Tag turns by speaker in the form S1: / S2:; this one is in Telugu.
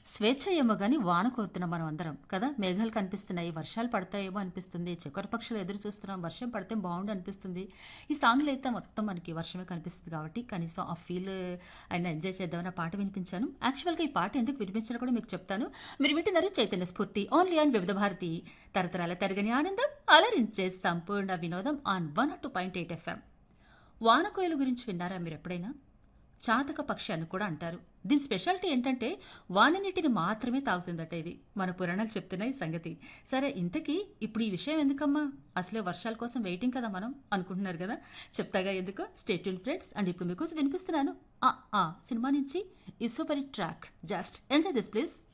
S1: స్వేచ్ఛ ఏమో కానీ వాన కోరుతున్నాం మనం అందరం కదా మేఘాలు కనిపిస్తున్నాయి వర్షాలు పడతాయేమో అనిపిస్తుంది చక్కెర పక్షులు ఎదురు చూస్తున్నాం వర్షం పడితే బాగుండు అనిపిస్తుంది ఈ సాంగ్లో అయితే మొత్తం మనకి వర్షమే కనిపిస్తుంది కాబట్టి కనీసం ఆ ఫీల్ ఆయన ఎంజాయ్ చేద్దామని ఆ పాట వినిపించాను యాక్చువల్గా ఈ పాట ఎందుకు వినిపించాలో కూడా మీకు చెప్తాను మీరు వింటున్నారు చైతన్య స్ఫూర్తి ఓన్లీ ఆన్ వివిధ భారతి తరతరాల తరగని ఆనందం అలరించే సంపూర్ణ వినోదం on one two point eight FM వానకోయల గురించి విన్నారా మీరు ఎప్పుడైనా చాతక పక్షి అని కూడా అంటారు దీని స్పెషాలిటీ ఏంటంటే వాన నీటిని మాత్రమే తాగుతుందట ఇది మన పురాణాలు చెప్తున్నాయి ఈ సంగతి సరే ఇంతకీ ఇప్పుడు ఈ విషయం ఎందుకమ్మా అసలే వర్షాల కోసం వెయిటింగ్ కదా మనం అనుకుంటున్నారు కదా చెప్తాగా ఎందుకు స్టేట్యూన్ ఫ్రెండ్స్ అండ్ ఇప్పుడు మీకు వినిపిస్తున్నాను ఆ ఆ సినిమా నుంచి ఈ super track just enjoy this please